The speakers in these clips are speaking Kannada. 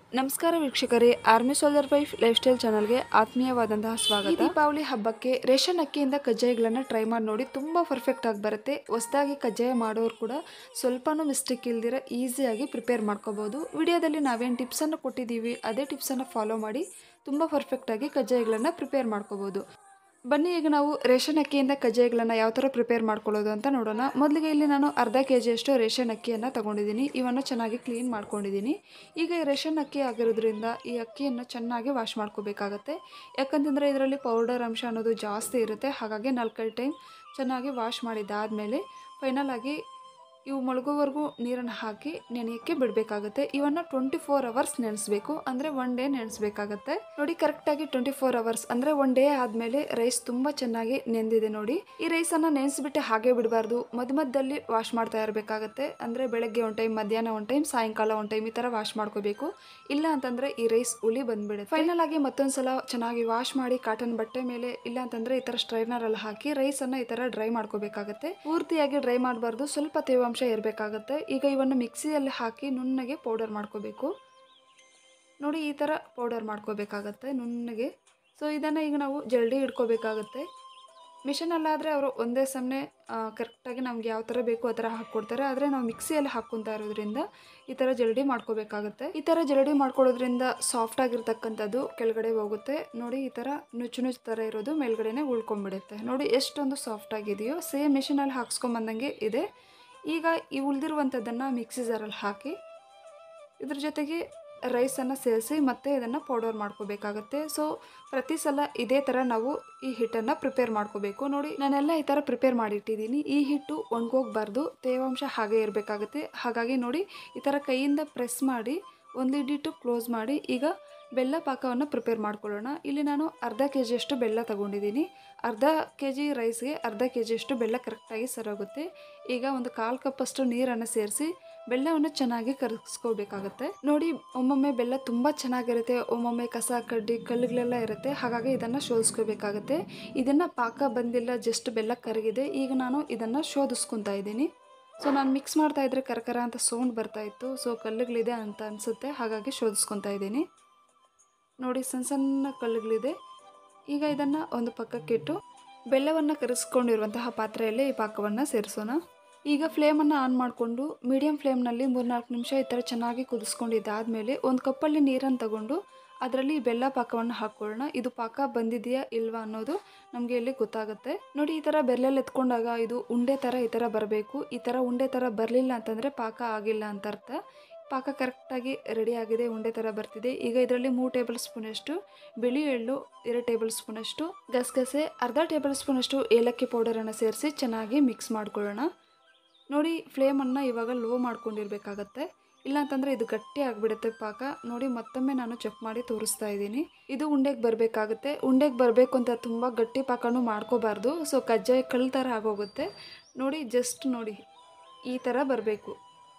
ನಮಸ್ಕಾರ ವೀಕ್ಷಕರೇ army soldier wife life style ಚಾನಲ್ಗೆ ಆತ್ಮೀಯವಾದಂತಹ ಸ್ವಾಗತ ಈ ದೀಪಾವಳಿ ಹಬ್ಬಕ್ಕೆ ರೇಷನ್ ಅಕ್ಕಿಯಿಂದ ಕಜ್ಜಾಯಗಳನ್ನು ಟ್ರೈ ಮಾಡಿ ನೋಡಿ ತುಂಬ ಪರ್ಫೆಕ್ಟ್ ಆಗಿ ಬರುತ್ತೆ ಹೊಸದಾಗಿ ಕಜ್ಜಾಯ ಮಾಡೋರು ಕೂಡ ಸ್ವಲ್ಪನೂ ಮಿಸ್ಟೇಕ್ ಇಲ್ದಿರ ಈಸಿಯಾಗಿ ಪ್ರಿಪೇರ್ ಮಾಡ್ಕೋಬೋದು ವಿಡಿಯೋದಲ್ಲಿ ನಾವೇನು ಟಿಪ್ಸನ್ನು ಕೊಟ್ಟಿದ್ದೀವಿ ಅದೇ ಟಿಪ್ಸನ್ನು ಫಾಲೋ ಮಾಡಿ ತುಂಬ ಪರ್ಫೆಕ್ಟಾಗಿ ಕಜ್ಜಾಯಗಳನ್ನು ಪ್ರಿಪೇರ್ ಮಾಡ್ಕೋಬೋದು ಬನ್ನಿ ಈಗ ನಾವು ರೇಷನ್ ಅಕ್ಕಿಯಿಂದ ಕಜ್ಜಾಯಗಳನ್ನು ಯಾವ ಥರ ಪ್ರಿಪೇರ್ ಮಾಡ್ಕೊಳ್ಳೋದು ಅಂತ ನೋಡೋಣ ಮೊದಲಿಗೆ ಇಲ್ಲಿ ನಾನು ಅರ್ಧ ಕೆ ಜಿಯಷ್ಟು ರೇಷನ್ ಅಕ್ಕಿಯನ್ನು ತಗೊಂಡಿದ್ದೀನಿ ಇವನ್ನು ಚೆನ್ನಾಗಿ ಕ್ಲೀನ್ ಮಾಡ್ಕೊಂಡಿದ್ದೀನಿ ಈಗ ಈ ರೇಷನ್ ಅಕ್ಕಿ ಆಗಿರೋದ್ರಿಂದ ಈ ಅಕ್ಕಿಯನ್ನು ಚೆನ್ನಾಗಿ ವಾಶ್ ಮಾಡ್ಕೋಬೇಕಾಗತ್ತೆ ಯಾಕಂತಂದರೆ ಇದರಲ್ಲಿ ಪೌಡರ್ ಅಂಶ ಅನ್ನೋದು ಜಾಸ್ತಿ ಇರುತ್ತೆ ಹಾಗಾಗಿ ನಾಲ್ಕೈದು ಟೈಮ್ ಚೆನ್ನಾಗಿ ವಾಶ್ ಮಾಡಿದ್ದಾದಮೇಲೆ ಫೈನಲ್ ಆಗಿ ಇವು ಮೊಳಗೋವರೆಗೂ ನೀರನ್ನು ಹಾಕಿ ನೆನೆಯೋಕ್ಕೆ ಬಿಡಬೇಕಾಗುತ್ತೆ ಇವನ್ನು ಟ್ವೆಂಟಿ ಫೋರ್ ಅವರ್ಸ್ ನೆನೆಸ್ಬೇಕು ಅಂದರೆ ಒನ್ ಡೇ ನೆನೆಸ್ಬೇಕಾಗತ್ತೆ ನೋಡಿ ಕರೆಕ್ಟಾಗಿ ಟ್ವೆಂಟಿ ಫೋರ್ ಅವರ್ಸ್ ಅಂದರೆ ಒನ್ ಡೇ ಆದಮೇಲೆ ರೈಸ್ ತುಂಬ ಚೆನ್ನಾಗಿ ನೆಂದಿದೆ ನೋಡಿ ಈ ರೈಸನ್ನು ನೆನೆಸ್ಬಿಟ್ಟು ಹಾಗೆ ಬಿಡಬಾರ್ದು ಮಧ್ಯ ಮಧ್ಯದಲ್ಲಿ ವಾಶ್ ಮಾಡ್ತಾ ಇರಬೇಕಾಗತ್ತೆ ಅಂದರೆ ಬೆಳಗ್ಗೆ ಒಂದು ಟೈಮ್ ಮಧ್ಯಾಹ್ನ ಒಂದು ಟೈಮ್ ಸಾಯಂಕಾಲ ಒಂದು ಟೈಮ್ ಈ ಥರ ವಾಶ್ ಮಾಡ್ಕೋಬೇಕು ಇಲ್ಲ ಅಂತಂದರೆ ಈ ರೈಸ್ ಹುಳಿ ಬಂದ್ಬಿಡುತ್ತೆ ಫೈನಲ್ ಆಗಿ ಮತ್ತೊಂದು ಸಲ ಚೆನ್ನಾಗಿ ವಾಶ್ ಮಾಡಿ ಕಾಟನ್ ಬಟ್ಟೆ ಮೇಲೆ ಇಲ್ಲ ಅಂತಂದರೆ ಈ ಥರ ಸ್ಟ್ರೈನರಲ್ಲಿ ಹಾಕಿ ರೈಸನ್ನು ಈ ಥರ ಡ್ರೈ ಮಾಡ್ಕೋಬೇಕಾಗತ್ತೆ ಪೂರ್ತಿಯಾಗಿ ಡ್ರೈ ಮಾಡಬಾರ್ದು ಸ್ವಲ್ಪ ತೇವಾಂಶ ಇರಬೇಕಾಗತ್ತೆ ಈಗ ಇವನ್ನು ಮಿಕ್ಸಿಯಲ್ಲಿ ಹಾಕಿ ನುಣ್ಣಗೆ ಪೌಡರ್ ಮಾಡ್ಕೋಬೇಕು ನೋಡಿ ಈ ಥರ ಪೌಡರ್ ಮಾಡ್ಕೋಬೇಕಾಗತ್ತೆ ನುಣ್ಣಗೆ ಸೊ ಇದನ್ನು ಈಗ ನಾವು ಜಲ್ದಿ ಇಡ್ಕೋಬೇಕಾಗತ್ತೆ ಮಿಷನಲ್ಲಾದರೆ ಅವರು ಒಂದೇ ಸಮನೆ ಕರೆಕ್ಟಾಗಿ ನಮ್ಗೆ ಯಾವ ಥರ ಬೇಕು ಆ ಥರ ಹಾಕ್ಕೊಡ್ತಾರೆ ಆದರೆ ನಾವು ಮಿಕ್ಸಿಯಲ್ಲಿ ಹಾಕ್ಕೊತಾ ಇರೋದ್ರಿಂದ ಈ ಥರ ಜಲ್ಡಿ ಮಾಡ್ಕೋಬೇಕಾಗುತ್ತೆ ಈ ಥರ ಜಲ್ಡಿ ಮಾಡ್ಕೊಳ್ಳೋದ್ರಿಂದ ಸಾಫ್ಟ್ ಆಗಿರ್ತಕ್ಕಂಥದ್ದು ಕೆಳಗಡೆ ಹೋಗುತ್ತೆ ನೋಡಿ ಈ ಥರ ನುಚ್ಚು ನುಚ್ಚು ಥರ ಇರೋದು ಮೇಲ್ಗಡೆನೆ ಉಳ್ಕೊಂಡ್ಬಿಡುತ್ತೆ ನೋಡಿ ಎಷ್ಟೊಂದು ಸಾಫ್ಟ್ ಆಗಿದೆಯೋ ಸೇಮ್ ಮಿಷಿನಲ್ಲಿ ಹಾಕ್ಸ್ಕೊಂಬಂದಂಗೆ ಇದೆ ಈಗ ಈ ಉಳಿದಿರುವಂಥದ್ದನ್ನು ಮಿಕ್ಸಿ ಜಾರಲ್ಲಿ ಹಾಕಿ ಇದ್ರ ಜೊತೆಗೆ ರೈಸನ್ನು ಸೇರಿಸಿ ಮತ್ತೆ ಇದನ್ನು ಪೌಡರ್ ಮಾಡ್ಕೋಬೇಕಾಗತ್ತೆ ಸೊ ಪ್ರತಿ ಸಲ ಇದೇ ಥರ ನಾವು ಈ ಹಿಟ್ಟನ್ನು ಪ್ರಿಪೇರ್ ಮಾಡ್ಕೋಬೇಕು ನೋಡಿ ನಾನೆಲ್ಲ ಈ ಥರ ಪ್ರಿಪೇರ್ ಮಾಡಿಟ್ಟಿದ್ದೀನಿ ಈ ಹಿಟ್ಟು ಒಣಗೋಗ್ಬಾರ್ದು ತೇವಾಂಶ ಹಾಗೆ ಇರಬೇಕಾಗುತ್ತೆ ಹಾಗಾಗಿ ನೋಡಿ ಈ ಥರ ಕೈಯಿಂದ ಪ್ರೆಸ್ ಮಾಡಿ ಒಂದು ಲಿಡಿಟ್ಟು ಕ್ಲೋಸ್ ಮಾಡಿ ಈಗ ಬೆಲ್ಲ ಪಾಕವನ್ನು ಪ್ರಿಪೇರ್ ಮಾಡ್ಕೊಳ್ಳೋಣ ಇಲ್ಲಿ ನಾನು ಅರ್ಧ ಕೆ ಜಿಯಷ್ಟು ಬೆಲ್ಲ ತಗೊಂಡಿದ್ದೀನಿ ಅರ್ಧ ಕೆ ಜಿ ರೈಸ್ಗೆ ಅರ್ಧ ಕೆ ಜಿಯಷ್ಟು ಬೆಲ್ಲ ಕರೆಕ್ಟಾಗಿ ಸರೋಗುತ್ತೆ ಈಗ ಒಂದು ಕಾಲು ಕಪ್ಪಷ್ಟು ನೀರನ್ನು ಸೇರಿಸಿ ಬೆಲ್ಲವನ್ನು ಚೆನ್ನಾಗಿ ಕರಗಿಸ್ಕೋಬೇಕಾಗತ್ತೆ ನೋಡಿ ಒಮ್ಮೊಮ್ಮೆ ಬೆಲ್ಲ ತುಂಬ ಚೆನ್ನಾಗಿರುತ್ತೆ ಒಮ್ಮೊಮ್ಮೆ ಕಸ ಕಡ್ಡಿ ಕಲ್ಲುಗಳೆಲ್ಲ ಇರುತ್ತೆ ಹಾಗಾಗಿ ಇದನ್ನು ಶೋಧಿಸ್ಕೋಬೇಕಾಗತ್ತೆ ಇದನ್ನು ಪಾಕ ಬಂದಿಲ್ಲ ಜಸ್ಟ್ ಬೆಲ್ಲ ಕರಗಿದೆ ಈಗ ನಾನು ಇದನ್ನು ಶೋಧಿಸ್ಕೊತಾ ಇದ್ದೀನಿ ಸೊ ನಾನು ಮಿಕ್ಸ್ ಮಾಡ್ತಾ ಇದ್ರೆ ಕರಕರ ಅಂತ ಸೌಂಡ್ ಬರ್ತಾ ಇತ್ತು ಸೊ ಕಲ್ಲುಗಳಿದೆ ಅಂತ ಅನಿಸುತ್ತೆ ಹಾಗಾಗಿ ಶೋಧಿಸ್ಕೊತಾ ಇದ್ದೀನಿ ನೋಡಿ ಸಣ್ಣ ಸಣ್ಣ ಕಲ್ಲುಗಳಿದೆ ಈಗ ಇದನ್ನು ಒಂದು ಪಕ್ಕಕ್ಕಿಟ್ಟು ಬೆಲ್ಲವನ್ನು ಕರೆಸ್ಕೊಂಡಿರುವಂತಹ ಪಾತ್ರೆಯಲ್ಲಿ ಈ ಪಾಕವನ್ನು ಸೇರಿಸೋಣ ಈಗ ಫ್ಲೇಮನ್ನು ಆನ್ ಮಾಡಿಕೊಂಡು ಮೀಡಿಯಮ್ ಫ್ಲೇಮ್ನಲ್ಲಿ ಮೂರ್ನಾಲ್ಕು ನಿಮಿಷ ಈ ಥರ ಚೆನ್ನಾಗಿ ಕುದಿಸ್ಕೊಂಡಿದ್ದಾದಮೇಲೆ ಒಂದು ಕಪ್ಪಲ್ಲಿ ನೀರನ್ನು ತಗೊಂಡು ಅದರಲ್ಲಿ ಬೆಲ್ಲ ಪಾಕವನ್ನು ಹಾಕ್ಕೊಳ್ಳೋಣ ಇದು ಪಾಕ ಬಂದಿದೆಯಾ ಇಲ್ವಾ ಅನ್ನೋದು ನಮಗೆ ಇಲ್ಲಿ ಗೊತ್ತಾಗುತ್ತೆ ನೋಡಿ ಈ ಥರ ಬೆಲ್ಲಲ್ಲಿ ಎತ್ಕೊಂಡಾಗ ಇದು ಉಂಡೆ ಥರ ಈ ಥರ ಬರಬೇಕು ಈ ಥರ ಉಂಡೆ ಥರ ಬರಲಿಲ್ಲ ಅಂತಂದರೆ ಪಾಕ ಆಗಿಲ್ಲ ಅಂತ ಅರ್ಥ ಪಾಕ ಕರೆಕ್ಟಾಗಿ ರೆಡಿ ಆಗಿದೆ ಉಂಡೆ ಥರ ಬರ್ತಿದೆ ಈಗ ಇದರಲ್ಲಿ ಮೂರು ಟೇಬಲ್ ಸ್ಪೂನಷ್ಟು ಬಿಳಿ ಎಳ್ಳು ಎರಡು ಟೇಬಲ್ ಸ್ಪೂನಷ್ಟು ಗಸಗಸೆ ಅರ್ಧ ಟೇಬಲ್ ಸ್ಪೂನಷ್ಟು ಏಲಕ್ಕಿ ಪೌಡರನ್ನು ಸೇರಿಸಿ ಚೆನ್ನಾಗಿ ಮಿಕ್ಸ್ ಮಾಡ್ಕೊಳ್ಳೋಣ ನೋಡಿ ಫ್ಲೇಮನ್ನು ಇವಾಗ ಲೋ ಮಾಡ್ಕೊಂಡಿರ್ಬೇಕಾಗತ್ತೆ ಇಲ್ಲ ಅಂತಂದರೆ ಇದು ಗಟ್ಟಿ ಆಗಿಬಿಡುತ್ತೆ ಪಾಕ ನೋಡಿ ಮತ್ತೊಮ್ಮೆ ನಾನು ಚೆಕ್ ಮಾಡಿ ತೋರಿಸ್ತಾ ಇದ್ದೀನಿ ಇದು ಉಂಡೆಗೆ ಬರಬೇಕಾಗುತ್ತೆ ಉಂಡೆಗೆ ಬರಬೇಕು ಅಂತ ತುಂಬ ಗಟ್ಟಿ ಪಾಕನೂ ಮಾಡ್ಕೋಬಾರ್ದು ಸೊ ಕಜ್ಜಾಯ ಕಲ್ಲು ಥರ ಆಗೋಗುತ್ತೆ ನೋಡಿ ಜಸ್ಟ್ ನೋಡಿ ಈ ಥರ ಬರಬೇಕು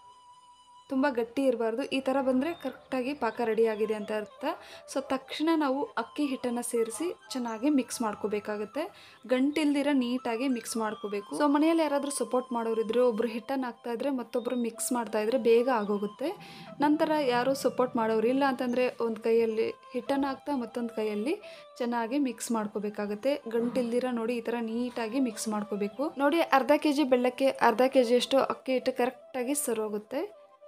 ತುಂಬ ಗಟ್ಟಿ ಇರಬಾರ್ದು ಈ ಥರ ಬಂದರೆ ಕರೆಕ್ಟಾಗಿ ಪಾಕ ರೆಡಿ ಆಗಿದೆ ಅಂತ ಅರ್ಥ ಸೊ ತಕ್ಷಣ ನಾವು ಅಕ್ಕಿ ಹಿಟ್ಟನ್ನು ಸೇರಿಸಿ ಚೆನ್ನಾಗಿ ಮಿಕ್ಸ್ ಮಾಡ್ಕೋಬೇಕಾಗುತ್ತೆ ಗಂಟಿಲ್ದಿರ ನೀಟಾಗಿ ಮಿಕ್ಸ್ ಮಾಡ್ಕೋಬೇಕು ಸೊ ಮನೆಯಲ್ಲಿ ಯಾರಾದರೂ ಸಪೋರ್ಟ್ ಮಾಡೋರಿದ್ರೆ ಒಬ್ಬರು ಹಿಟ್ಟನ್ನು ಹಾಕ್ತಾ ಇದ್ರೆ ಮತ್ತೊಬ್ಬರು ಮಿಕ್ಸ್ ಮಾಡ್ತಾ ಇದ್ರೆ ಬೇಗ ಆಗೋಗುತ್ತೆ ನಂತರ ಯಾರೂ ಸಪೋರ್ಟ್ ಮಾಡೋರು ಇಲ್ಲ ಅಂತಂದರೆ ಒಂದು ಕೈಯಲ್ಲಿ ಹಿಟ್ಟನ್ನು ಹಾಕ್ತಾ ಮತ್ತೊಂದು ಕೈಯಲ್ಲಿ ಚೆನ್ನಾಗಿ ಮಿಕ್ಸ್ ಮಾಡ್ಕೋಬೇಕಾಗುತ್ತೆ ಗಂಟಿಲ್ದಿರ ನೋಡಿ ಈ ಥರ ನೀಟಾಗಿ ಮಿಕ್ಸ್ ಮಾಡ್ಕೋಬೇಕು ನೋಡಿ ಅರ್ಧ ಕೆ ಜಿ ಬೆಲ್ಲಕ್ಕೆ ಅರ್ಧ ಕೆ ಜಿಯಷ್ಟು ಅಕ್ಕಿ ಹಿಟ್ಟು ಕರೆಕ್ಟಾಗಿ ಸರೋಗುತ್ತೆ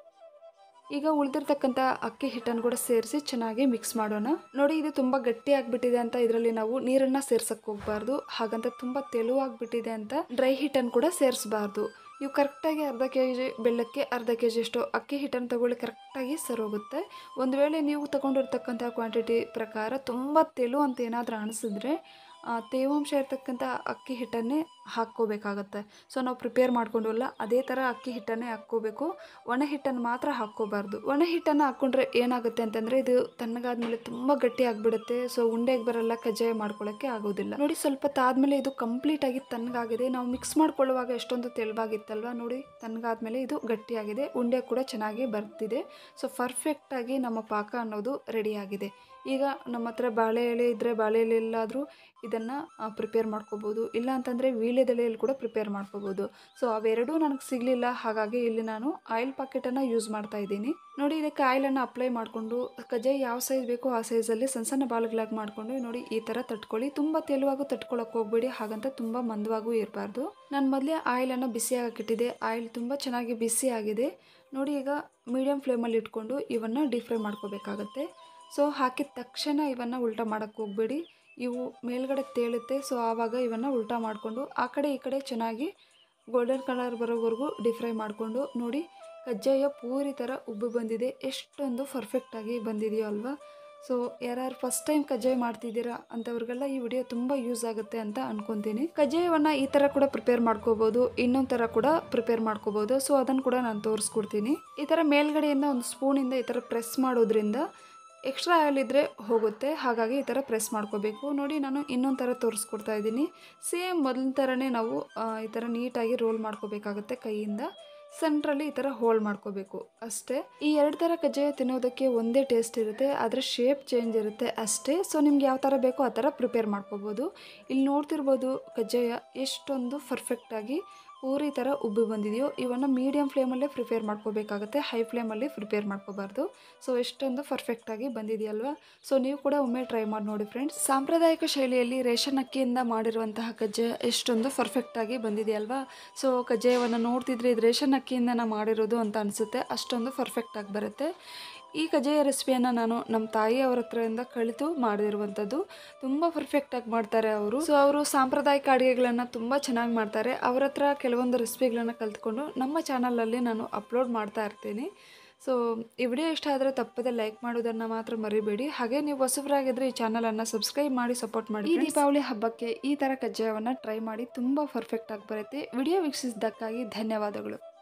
ಈಗ ಉಳಿದಿರ್ತಕ್ಕಂಥ ಅಕ್ಕಿ ಹಿಟ್ಟನ್ನು ಕೂಡ ಸೇರಿಸಿ ಚೆನ್ನಾಗಿ ಮಿಕ್ಸ್ ಮಾಡೋಣ ನೋಡಿ ಇದು ತುಂಬ ಗಟ್ಟಿ ಆಗಿಬಿಟ್ಟಿದೆ ಅಂತ ಇದರಲ್ಲಿ ನಾವು ನೀರನ್ನು ಸೇರ್ಸಕ್ಕೆ ಹೋಗಬಾರ್ದು ಹಾಗಂತ ತುಂಬ ತೆಳುವಾಗ್ಬಿಟ್ಟಿದೆ ಅಂತ ಡ್ರೈ ಹಿಟ್ಟನ್ನು ಕೂಡ ಸೇರಿಸಬಾರ್ದು ನೀವು ಕರೆಕ್ಟಾಗಿ ಅರ್ಧ ಕೆ ಜಿ ಬೆಲ್ಲಕ್ಕೆ ಅರ್ಧ ಕೆ ಜಿಯಷ್ಟು ಅಕ್ಕಿ ಹಿಟ್ಟನ್ನು ತಗೊಳ್ಳಿ ಕರೆಕ್ಟಾಗಿ ಸರೋಗುತ್ತೆ ಒಂದು ವೇಳೆ ನೀವು ತಗೊಂಡಿರ್ತಕ್ಕಂಥ ಕ್ವಾಂಟಿಟಿ ಪ್ರಕಾರ ತುಂಬ ತೆಳು ಅಂತ ಏನಾದರೂ ಅನಿಸಿದ್ರೆ ತೇವಾಂಶ ಇರ್ತಕ್ಕಂಥ ಅಕ್ಕಿ ಹಿಟ್ಟನ್ನೇ ಹಾಕ್ಕೋಬೇಕಾಗತ್ತೆ ಸೊ ನಾವು ಪ್ರಿಪೇರ್ ಮಾಡ್ಕೊಂಡವಲ್ಲ ಅದೇ ಥರ ಅಕ್ಕಿ ಹಿಟ್ಟನ್ನೇ ಹಾಕ್ಕೋಬೇಕು ಒಣ ಹಿಟ್ಟನ್ನು ಮಾತ್ರ ಹಾಕ್ಕೋಬಾರ್ದು ಒಣ ಹಿಟ್ಟನ್ನು ಹಾಕ್ಕೊಂಡ್ರೆ ಏನಾಗುತ್ತೆ ಅಂತಂದರೆ ಇದು ತಣ್ಣಗಾದ್ಮೇಲೆ ತುಂಬ ಗಟ್ಟಿ ಆಗಿಬಿಡುತ್ತೆ ಸೊ ಉಂಡೆಗೆ ಬರಲ್ಲ ಕಜ್ಜಾಯ ಮಾಡ್ಕೊಳ್ಳೋಕ್ಕೆ ಆಗೋದಿಲ್ಲ ನೋಡಿ ಸ್ವಲ್ಪ ತಾದ್ಮೇಲೆ ಇದು ಕಂಪ್ಲೀಟಾಗಿ ತಣ್ಣಗಾಗಿದೆ ನಾವು ಮಿಕ್ಸ್ ಮಾಡ್ಕೊಳ್ಳುವಾಗ ಎಷ್ಟೊಂದು ತೆಳುವಾಗಿತ್ತಲ್ವ ನೋಡಿ ತಣ್ಣಗಾದ್ಮೇಲೆ ಇದು ಗಟ್ಟಿಯಾಗಿದೆ ಉಂಡೆ ಕೂಡ ಚೆನ್ನಾಗಿ ಬರ್ತಿದೆ ಸೊ ಪರ್ಫೆಕ್ಟಾಗಿ ನಮ್ಮ ಪಾಕ ಅನ್ನೋದು ರೆಡಿಯಾಗಿದೆ ಈಗ ನಮ್ಮ ಹತ್ರ ಬಾಳೆ ಎಲೆ ಇದ್ದರೆ ಬಾಳೆ ಎಲೆ ಎಲ್ಲಾದರೂ ಇದನ್ನು ಪ್ರಿಪೇರ್ ಮಾಡ್ಕೋಬೋದು ಇಲ್ಲ ಅಂತಂದರೆ ವೀಲ್ ವೀಳ್ಯದೆಲೆಯಲ್ಲಿ ಕೂಡ ಪ್ರಿಪೇರ್ ಮಾಡ್ಕೋಬೋದು ಸೊ ಅವೆರಡೂ ನನಗೆ ಸಿಗಲಿಲ್ಲ ಹಾಗಾಗಿ ಇಲ್ಲಿ ನಾನು ಆಯಿಲ್ ಪಾಕೆಟನ್ನು ಯೂಸ್ ಮಾಡ್ತಾ ಇದ್ದೀನಿ ನೋಡಿ ಇದಕ್ಕೆ ಆಯಿಲನ್ನು ಅಪ್ಲೈ ಮಾಡಿಕೊಂಡು ಕಜ್ಜಾಯ ಯಾವ ಸೈಜ್ ಬೇಕೋ ಆ ಸೈಜಲ್ಲಿ ಸಣ್ಣ ಸಣ್ಣ ಬಾಲ್ಗಳಾಗಿ ಮಾಡಿಕೊಂಡು ನೋಡಿ ಈ ಥರ ತಟ್ಕೊಳ್ಳಿ ತುಂಬ ತೆಳುವಾಗೂ ತಟ್ಕೊಳಕ್ಕೆ ಹೋಗ್ಬೇಡಿ ಹಾಗಂತ ತುಂಬ ಮಂದವಾಗೂ ಇರಬಾರ್ದು ನಾನು ಮೊದಲೇ ಆಯಿಲನ್ನು ಬಿಸಿಯಾಗಿಟ್ಟಿದ್ದೆ ಆಯಿಲ್ ತುಂಬ ಚೆನ್ನಾಗಿ ಬಿಸಿ ಆಗಿದೆ ನೋಡಿ ಈಗ ಮೀಡಿಯಮ್ ಫ್ಲೇಮಲ್ಲಿ ಇಟ್ಕೊಂಡು ಇವನ್ನು ಡೀಪ್ ಫ್ರೈ ಮಾಡ್ಕೋಬೇಕಾಗತ್ತೆ ಸೊ ಹಾಕಿದ ತಕ್ಷಣ ಇವನ್ನು ಉಲ್ಟಾ ಮಾಡೋಕ್ಕೆ ಹೋಗಬೇಡಿ ಇವು ಮೇಲ್ಗಡೆ ತೇಳುತ್ತೆ ಸೊ ಆವಾಗ ಇವನ್ನು ಉಲ್ಟಾ ಮಾಡಿಕೊಂಡು ಆ ಕಡೆ ಈ ಕಡೆ ಚೆನ್ನಾಗಿ ಗೋಲ್ಡನ್ ಕಲರ್ ಬರೋವರೆಗೂ ಡೀಪ್ ಫ್ರೈ ಮಾಡಿಕೊಂಡು ನೋಡಿ ಕಜ್ಜಾಯ ಪೂರಿ ಥರ ಉಬ್ಬಿ ಬಂದಿದೆ ಎಷ್ಟೊಂದು ಪರ್ಫೆಕ್ಟಾಗಿ ಬಂದಿದೆಯೋ ಅಲ್ವಾ ಸೊ ಯಾರ್ಯಾರು ಫಸ್ಟ್ ಟೈಮ್ ಕಜ್ಜಾಯ ಮಾಡ್ತಿದ್ದೀರಾ ಅಂಥವ್ರಿಗೆಲ್ಲ ಈ ವಿಡಿಯೋ ತುಂಬ ಯೂಸ್ ಆಗುತ್ತೆ ಅಂತ ಅನ್ಕೊತೀನಿ ಕಜ್ಜಾಯವನ್ನು ಈ ಥರ ಕೂಡ ಪ್ರಿಪೇರ್ ಮಾಡ್ಕೋಬೋದು ಇನ್ನೊಂದು ಥರ ಕೂಡ ಪ್ರಿಪೇರ್ ಮಾಡ್ಕೋಬೋದು ಸೊ ಅದನ್ನು ಕೂಡ ನಾನು ತೋರಿಸ್ಕೊಡ್ತೀನಿ ಈ ಥರ ಮೇಲ್ಗಡೆಯಿಂದ ಒಂದು ಸ್ಪೂನಿಂದ ಈ ಥರ ಪ್ರೆಸ್ ಮಾಡೋದ್ರಿಂದ ಎಕ್ಸ್ಟ್ರಾ ಆಯಿಲ್ ಇದ್ದರೆ ಹೋಗುತ್ತೆ ಹಾಗಾಗಿ ಈ ಥರ ಪ್ರೆಸ್ ಮಾಡ್ಕೋಬೇಕು ನೋಡಿ ನಾನು ಇನ್ನೊಂದು ಥರ ತೋರಿಸ್ಕೊಡ್ತಾ ಇದ್ದೀನಿ ಸೇಮ್ ಮೊದಲಿನ ಥರನೇ ನಾವು ಆ, ಈ ಥರ ನೀಟಾಗಿ ರೋಲ್ ಮಾಡ್ಕೋಬೇಕಾಗುತ್ತೆ ಕೈಯಿಂದ ಸೆಂಟ್ರಲ್ಲಿ ಈ ಥರ ಹೋಲ್ ಮಾಡ್ಕೋಬೇಕು ಅಷ್ಟೇ ಈ ಎರಡು ಥರ ಕಜ್ಜಾಯ ತಿನ್ನೋದಕ್ಕೆ ಒಂದೇ ಟೇಸ್ಟ್ ಇರುತ್ತೆ ಆದರೆ ಶೇಪ್ ಚೇಂಜ್ ಇರುತ್ತೆ ಅಷ್ಟೇ ಸೊ ನಿಮ್ಗೆ ಯಾವ ಥರ ಬೇಕೋ ಆ ಥರ ಪ್ರಿಪೇರ್ ಮಾಡ್ಕೋಬೋದು ಇಲ್ಲಿ ನೋಡ್ತಿರ್ಬೋದು ಕಜ್ಜಾಯ ಎಷ್ಟೊಂದು ಪರ್ಫೆಕ್ಟಾಗಿ ಪೂರಿ ಥರ ಉಬ್ಬಿ ಬಂದಿದೆಯೋ ಇವನ್ನು ಮೀಡಿಯಮ್ ಫ್ಲೇಮಲ್ಲೇ ಪ್ರಿಪೇರ್ ಮಾಡ್ಕೋಬೇಕಾಗುತ್ತೆ ಹೈ ಫ್ಲೇಮಲ್ಲಿ ಪ್ರಿಪೇರ್ ಮಾಡ್ಕೋಬಾರ್ದು ಸೊ ಎಷ್ಟೊಂದು ಪರ್ಫೆಕ್ಟಾಗಿ ಬಂದಿದೆಯಲ್ವಾ ಸೊ ನೀವು ಕೂಡ ಒಮ್ಮೆ ಟ್ರೈ ಮಾಡಿ ನೋಡಿ ಫ್ರೆಂಡ್ಸ್ ಸಾಂಪ್ರದಾಯಿಕ ಶೈಲಿಯಲ್ಲಿ ರೇಷನ್ ಅಕ್ಕಿಯಿಂದ ಮಾಡಿರುವಂತಹ ಕಜ್ಜಾಯ ಎಷ್ಟೊಂದು ಪರ್ಫೆಕ್ಟಾಗಿ ಬಂದಿದೆಯಲ್ವಾ ಸೊ ಕಜ್ಜಾಯವನ್ನು ನೋಡ್ತಿದ್ರೆ ಇದು ರೇಷನ್ ಅಕ್ಕಿಯಿಂದ ನಾ ಮಾಡಿರೋದು ಅಂತ ಅನಿಸುತ್ತೆ ಅಷ್ಟೊಂದು ಪರ್ಫೆಕ್ಟಾಗಿ ಬರುತ್ತೆ ಈ ಕಜ್ಜಾಯ ರೆಸಿಪಿಯನ್ನು ನಾನು ನಮ್ಮ ತಾಯಿಯವರ ಹತ್ರದಿಂದ ಕಲಿತು ಮಾಡಿರುವಂಥದ್ದು ತುಂಬ ಪರ್ಫೆಕ್ಟಾಗಿ ಮಾಡ್ತಾರೆ ಅವರು ಸೊ ಅವರು ಸಾಂಪ್ರದಾಯಿಕ ಅಡುಗೆಗಳನ್ನು ತುಂಬ ಚೆನ್ನಾಗಿ ಮಾಡ್ತಾರೆ ಅವ್ರ ಹತ್ರ ಕೆಲವೊಂದು ರೆಸಿಪಿಗಳನ್ನು ಕಲ್ತ್ಕೊಂಡು ನಮ್ಮ ಚಾನಲಲ್ಲಿ ನಾನು ಅಪ್ಲೋಡ್ ಮಾಡ್ತಾ ಇರ್ತೀನಿ ಸೊ ಈ ವಿಡಿಯೋ ಇಷ್ಟ ಆದರೆ ತಪ್ಪದೆ ಲೈಕ್ ಮಾಡೋದನ್ನು ಮಾತ್ರ ಮರಿಬೇಡಿ ಹಾಗೆ ನೀವು ಹೊಸಬರಾಗಿದ್ದರೆ ಈ ಚಾನಲನ್ನು ಸಬ್ಸ್ಕ್ರೈಬ್ ಮಾಡಿ ಸಪೋರ್ಟ್ ಮಾಡಿ ಈ ದೀಪಾವಳಿ ಹಬ್ಬಕ್ಕೆ ಈ ಥರ ಕಜ್ಜಾಯವನ್ನು ಟ್ರೈ ಮಾಡಿ ತುಂಬ ಪರ್ಫೆಕ್ಟಾಗಿ ಬರುತ್ತೆ ವಿಡಿಯೋ ವೀಕ್ಷಿಸಿದ್ದಕ್ಕಾಗಿ ಧನ್ಯವಾದಗಳು